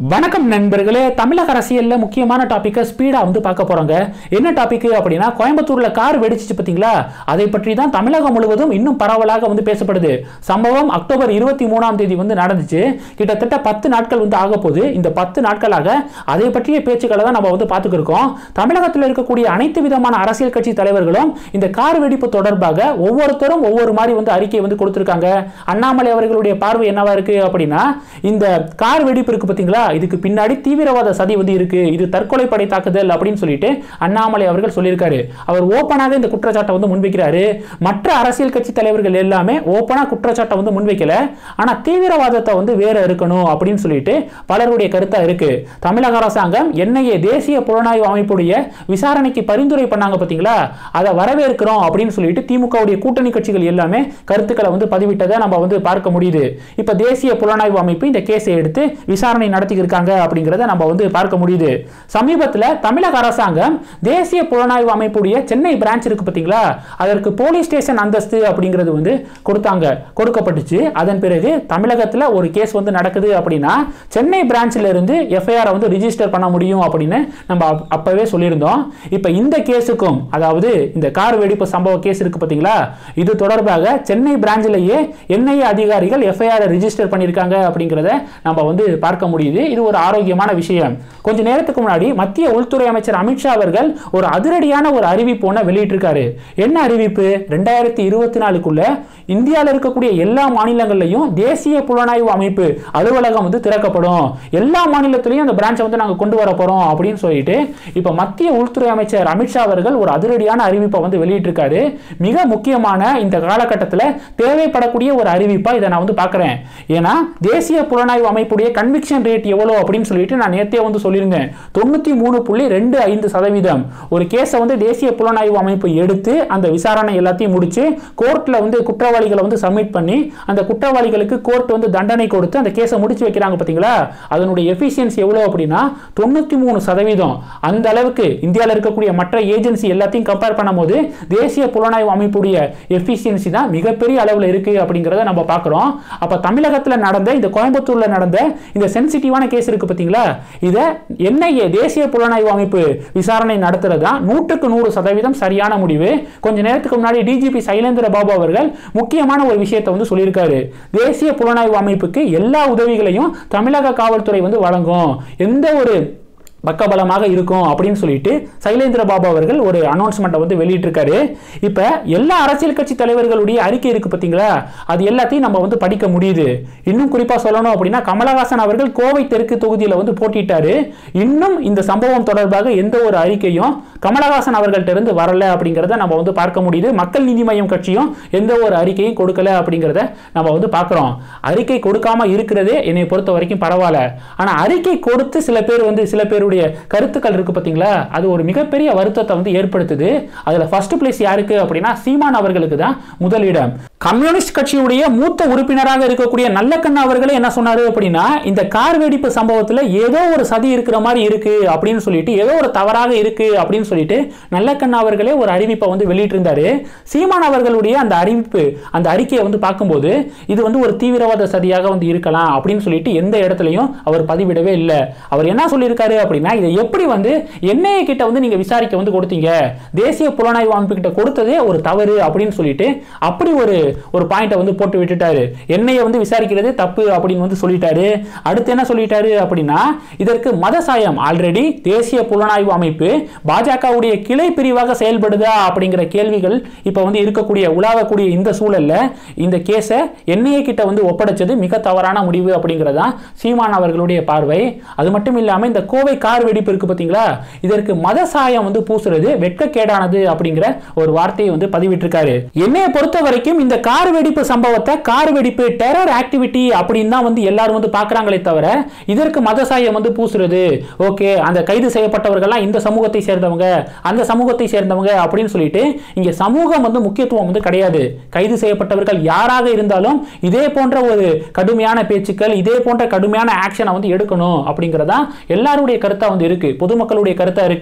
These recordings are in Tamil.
வணக்கம் நண்பர்களே தமிழக அரசியல்ல முக்கியமான டாபிக்கை ஸ்பீடா வந்து பார்க்க போறோங்க என்ன டாபிக் அப்படின்னா கோயம்புத்தூர்ல கார் வெடிச்சிச்சு பாத்தீங்களா அதை பற்றி தான் தமிழகம் முழுவதும் இன்னும் பரவலாக வந்து பேசப்படுது சம்பவம் அக்டோபர் இருபத்தி மூணாம் தேதி வந்து நடந்துச்சு கிட்டத்தட்ட பத்து நாட்கள் வந்து ஆக போகுது இந்த பத்து நாட்களாக அதை பற்றிய பேச்சுக்களை தான் நம்ம வந்து பார்த்துட்டு இருக்கோம் தமிழகத்தில் இருக்கக்கூடிய அனைத்து விதமான அரசியல் கட்சி தலைவர்களும் இந்த கார் வெடிப்பு தொடர்பாக ஒவ்வொருத்தரும் ஒவ்வொரு மாதிரி வந்து அறிக்கை வந்து கொடுத்திருக்காங்க அண்ணாமலை அவர்களுடைய பார்வை என்னவா இருக்கு அப்படின்னா இந்த கார் வெடிப்பு இருக்கு பாத்தீங்களா இதுக்கு பின்னாடி தீவிரவாத சதி வந்து இருக்கு இது தற்கொலை படை தாக்குதல் அப்படின்னு சொல்லிட்டு அண்ணாமலை அவர்கள் சொல்லியிருக்காரு அவர் ஓப்பனாக இந்த குற்றச்சாட்டை வந்து முன்வைக்கிறாரு மற்ற அரசியல் கட்சி தலைவர்கள் எல்லாமே ஓப்பனா குற்றச்சாட்டை வந்து முன்வைக்கல ஆனா தீவிரவாதத்தை வந்து வேற இருக்கணும் அப்படின்னு சொல்லிட்டு பலருடைய கருத்தா இருக்கு தமிழக அரசாங்கம் என்ஐஏ தேசிய புலனாய்வு அமைப்புடைய விசாரணைக்கு பரிந்துரை பண்ணாங்க பாத்தீங்களா அதை வரவேற்கிறோம் அப்படின்னு சொல்லிட்டு திமுகவுடைய கூட்டணி கட்சிகள் எல்லாமே கருத்துக்களை வந்து பதிவிட்டதை நம்ம வந்து பார்க்க முடியுது இப்ப தேசிய புலனாய்வு அமைப்பு இந்த கேஸை எடுத்து விசாரணை நடத்தி இருக்காங்க அப்படிங்கிறத நம்ம வந்து பார்க்க முடியுது சமீபத்தில் தமிழக அரசாங்கம் தேசிய புலனாய்வு அமைப்புடைய சென்னை பிரான்ச் இருக்கு பார்த்தீங்களா அதற்கு போலீஸ் ஸ்டேஷன் அந்தஸ்து அப்படிங்கிறது வந்து கொடுத்தாங்க கொடுக்கப்பட்டுச்சு அதன் பிறகு தமிழகத்தில் ஒரு கேஸ் வந்து நடக்குது அப்படின்னா சென்னை பிரான்ச்ல இருந்து எஃப்ஐஆர் வந்து ரிஜிஸ்டர் பண்ண முடியும் அப்படின்னு நம்ம அப்- அப்பவே சொல்லியிருந்தோம் இப்போ இந்த கேஸுக்கும் அதாவது இந்த கார் வெடிப்பு சம்பவ கேஸ் இருக்கு பார்த்தீங்களா இது தொடர்பாக சென்னை பிரான்ச்சிலேயே என்ஐஏ அதிகாரிகள் எஃப்ஐஆர் ரிஜிஸ்டர் பண்ணியிருக்காங்க அப்படிங்கிறத நம்ம வந்து பார்க்க முடியுது இது ஒரு ஆரோக்கியமான விஷயம் கொஞ்ச நேரத்துக்கு முன்னாடி மத்திய உள்துறை அமைச்சர் அமித்ஷா அவர்கள் ஒரு அதிரடியான ஒரு அறிவிப்பு ஒன்று வெளியிட்டிருக்காரு என்ன அறிவிப்பு ரெண்டாயிரத்தி இருபத்தி நாலுக்குள்ள இந்தியாவில் இருக்கக்கூடிய எல்லா மாநிலங்கள்லையும் தேசிய புலனாய்வு அமைப்பு அலுவலகம் வந்து திறக்கப்படும் எல்லா மாநிலத்திலையும் அந்த பிரான்ச்சை வந்து நாங்கள் கொண்டு வர போறோம் அப்படின்னு சொல்லிட்டு இப்போ மத்திய உள்துறை அமைச்சர் அமித்ஷா அவர்கள் ஒரு அதிரடியான அறிவிப்பை வந்து வெளியிட்டிருக்காரு மிக முக்கியமான இந்த காலகட்டத்தில் தேவைப்படக்கூடிய ஒரு அறிவிப்பா இதை நான் வந்து பார்க்குறேன் ஏன்னா தேசிய புலனாய்வு அமைப்புடைய கன்விக்ஷன் ரேட் எவ்வளோ அப்படின்னு சொல்லிட்டு நான் நேத்தே வந்து சொல்லியிருந்தேன் தொண்ணூற்றி மூணு புள்ளி ரெண்டு ஐந்து சதவீதம் ஒரு கேஸை வந்து தேசிய புலனாய்வு அமைப்பு எடுத்து அந்த விசாரணை எல்லாத்தையும் முடிச்சு கோர்ட்டில் வந்து குற்றவாளிகளை வந்து சப்மிட் பண்ணி அந்த குற்றவாளிகளுக்கு கோர்ட் வந்து தண்டனை கொடுத்து அந்த கேஸை முடிச்சு வைக்கிறாங்க பார்த்தீங்களா அதனுடைய எஃபிஷியன்சி எவ்வளோ அப்படின்னா தொண்ணூற்றி மூணு சதவீதம் அந்த அளவுக்கு இந்தியாவில் இருக்கக்கூடிய மற்ற ஏஜென்சி எல்லாத்தையும் கம்பேர் பண்ணும்போது தேசிய புலனாய்வு அமைப்புடைய எஃபிஷியன்சி தான் மிகப்பெரிய அளவில் இருக்கு அப்படிங்கிறத நம்ம பார்க்குறோம் அப்போ தமிழகத்தில் நடந்த இந்த கோயம்புத்தூர்ல நடந்த இந்த சென்சிட்டிவான கேஸ் இருக்கு பார்த்தீங்களா இதை என்ஐஏ தேசிய புலனாய்வு அமைப்பு விசாரணை நடத்துறது தான் நூற்றுக்கு நூறு சதவீதம் சரியான முடிவு கொஞ்ச நேரத்துக்கு முன்னாடி டிஜிபி சைலேந்திர பாபு அவர்கள் முக்கியமான ஒரு விஷயத்தை வந்து சொல்லியிருக்காரு தேசிய புலனாய்வு அமைப்புக்கு எல்லா உதவிகளையும் தமிழக காவல்துறை வந்து வழங்கும் எந்த ஒரு பக்கபலமாக இருக்கும் அப்படின்னு சொல்லிட்டு சைலேந்திர பாபு அவர்கள் ஒரு அனௌன்ஸ்மெண்ட்டை வந்து வெளியிட்டிருக்காரு இப்போ எல்லா அரசியல் கட்சி தலைவர்களுடைய அறிக்கை இருக்கு பார்த்தீங்களா அது எல்லாத்தையும் நம்ம வந்து படிக்க முடியுது இன்னும் குறிப்பாக சொல்லணும் அப்படின்னா கமலஹாசன் அவர்கள் கோவை தெற்கு தொகுதியில் வந்து போட்டிட்டாரு இன்னும் இந்த சம்பவம் தொடர்பாக எந்த ஒரு அறிக்கையும் கமலஹாசன் அவர்கள்ட்ட இருந்து வரல அப்படிங்கிறத நம்ம வந்து பார்க்க முடியுது மக்கள் நீதி மய்யம் கட்சியும் எந்த ஒரு அறிக்கையும் கொடுக்கல அப்படிங்கிறத நம்ம வந்து பார்க்குறோம் அறிக்கை கொடுக்காம இருக்கிறதே என்னை பொறுத்த வரைக்கும் பரவாயில்ல ஆனால் அறிக்கை கொடுத்து சில பேர் வந்து சில பேருடைய கருத்துக்கள் இருக்கு பார்த்தீங்களா அது ஒரு மிகப்பெரிய வருத்தத்தை வந்து ஏற்படுத்துது அதில் ஃபர்ஸ்ட் பிளேஸ் யாருக்கு அப்படின்னா சீமான் அவர்களுக்கு தான் முதலிடம் கம்யூனிஸ்ட் கட்சியுடைய மூத்த உறுப்பினராக இருக்கக்கூடிய நல்லக்கண்ணா அவர்களே என்ன சொன்னாரு அப்படின்னா இந்த கார் வெடிப்பு சம்பவத்தில் ஏதோ ஒரு சதி இருக்கிற மாதிரி இருக்கு அப்படின்னு சொல்லிட்டு ஏதோ ஒரு தவறாக இருக்கு அப்படின்னு சொல்லிட்டு நல்லக்கண்ணா அவர்களே ஒரு அறிவிப்பை வந்து வெளியிட்டிருந்தாரு சீமான் அவர்களுடைய அந்த அறிவிப்பு அந்த அறிக்கையை வந்து பார்க்கும்போது இது வந்து ஒரு தீவிரவாத சதியாக வந்து இருக்கலாம் அப்படின்னு சொல்லிட்டு எந்த இடத்துலையும் அவர் பதிவிடவே இல்லை அவர் என்ன சொல்லியிருக்காரு அப்படின்னா இதை எப்படி வந்து என்ஐஏ கிட்ட வந்து நீங்க விசாரிக்க வந்து கொடுத்தீங்க தேசிய புலனாய்வு அமைப்பு கிட்ட கொடுத்ததே ஒரு தவறு அப்படின்னு சொல்லிட்டு அப்படி ஒரு ஒரு பாயிண்ட்டை வந்து போட்டு விட்டுட்டாரு என்ஐஏ வந்து விசாரிக்கிறது தப்பு அப்படின்னு வந்து சொல்லிட்டாரு அடுத்து என்ன சொல்லிட்டாரு அப்படின்னா இதற்கு மத சாயம் ஆல்ரெடி தேசிய புலனாய்வு அமைப்பு பாஜகவுடைய கிளை பிரிவாக செயல்படுதா அப்படிங்கிற கேள்விகள் இப்போ வந்து இருக்கக்கூடிய உலாவக்கூடிய இந்த சூழல்ல இந்த கேஸை என்ஐஏ கிட்ட வந்து ஒப்படைச்சது மிக தவறான முடிவு அப்படிங்கிறதா சீமான் அவர்களுடைய பார்வை அது மட்டும் இல்லாம இந்த கோவை கார் வெடிப்பு இருக்கு பார்த்தீங்களா இதற்கு மத சாயம் வந்து பூசுறது வெட்கக்கேடானது அப்படிங்கிற ஒரு வார்த்தையை வந்து பதிவிட்டிருக்காரு என்னைய பொறுத்த வரைக்கும் இந்த கார் வெடிப்பு சம்பவத்தை கார் வெடிப்பு டெரர் ஆக்டிவிட்டி அப்படின்னு தான் வந்து எல்லாரும் வந்து பார்க்கறாங்களே தவிர இதற்கு மத சாயம் வந்து பூசுறது ஓகே அந்த கைது செய்யப்பட்டவர்கள்லாம் இந்த சமூகத்தை சேர்ந்தவங்க அந்த சமூகத்தை சேர்ந்தவங்க அப்படின்னு சொல்லிட்டு இங்க சமூகம் வந்து முக்கியத்துவம் வந்து கிடையாது கைது செய்யப்பட்டவர்கள் யாராக இருந்தாலும் இதே போன்ற ஒரு கடுமையான பேச்சுக்கள் இதே போன்ற கடுமையான ஆக்ஷனை வந்து எடுக்கணும் அப்படிங்கிறதா எல்லாருடைய கருத்தா வந்து இருக்கு பொதுமக்களுடைய கருத்தா இருக்கு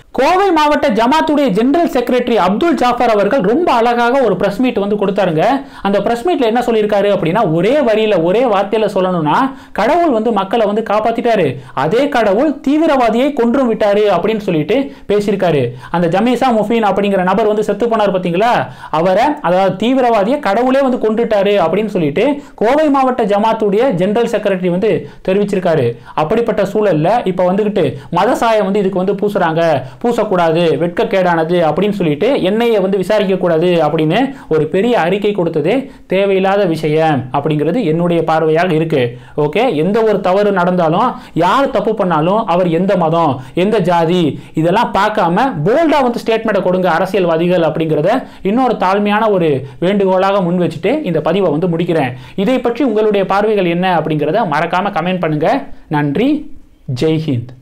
கோவை மாவட்ட ஜமாத்துடைய ஜெனரல் செக்ரட்டரி அப்துல் ஜாஃபர் அவர்கள் ரொம்ப அழகாக ஒரு பிரஸ் மீட் வந்து கொடுத்தாருங்க அந்த பிரஸ் மீட்ல என்ன சொல்லியிருக்காரு அப்படின்னா ஒரே வரியில ஒரே வார்த்தையில சொல்லணும்னா கடவுள் வந்து மக்களை வந்து காப்பாத்திட்டாரு அதே கடவுள் தீவிரவாதியை கொன்றும் விட்டாரு அப்படின்னு சொல்லிட்டு பேசியிருக்காரு அந்த ஜமீசா முஃபீன் அப்படிங்கிற நபர் வந்து செத்து போனார் பார்த்தீங்களா அவரை அதாவது தீவிரவாதியை கடவுளே வந்து கொண்டுட்டாரு அப்படின்னு சொல்லிட்டு கோவை மாவட்ட ஜமாத்துடைய ஜெனரல் செக்ரட்டரி வந்து தெரிவிச்சிருக்காரு அப்படிப்பட்ட சூழல்ல இப்ப வந்துகிட்டு மத சாயம் வந்து இதுக்கு வந்து பூசுறாங்க பூசக்கூடாது வெட்கக்கேடானது அப்படின்னு சொல்லிட்டு எண்ணெயை வந்து விசாரிக்க கூடாது அப்படின்னு ஒரு பெரிய அறிக்கை கொடுத்தது தேவையில்லாத விஷயம் அப்படிங்கிறது என்னுடைய பார்வையாக இருக்கு ஓகே எந்த ஒரு தவறு நடந்தாலும் யார் தப்பு பண்ணாலும் அவர் எந்த மதம் எந்த ஜாதி இதெல்லாம் பார்க்காம போல்டா வந்து ஸ்டேட்மெண்ட்டை கொடுங்க அரசியல்வாதிகள் அப்படிங்கிறத இன்னொரு தாழ்மையான ஒரு வேண்டுகோளாக முன் வச்சுட்டு இந்த பதிவை வந்து முடிக்கிறேன் இதை பற்றி உங்களுடைய பார்வைகள் என்ன அப்படிங்கிறத மறக்காம கமெண்ட் பண்ணுங்க நன்றி ஜெய் ஹிந்த்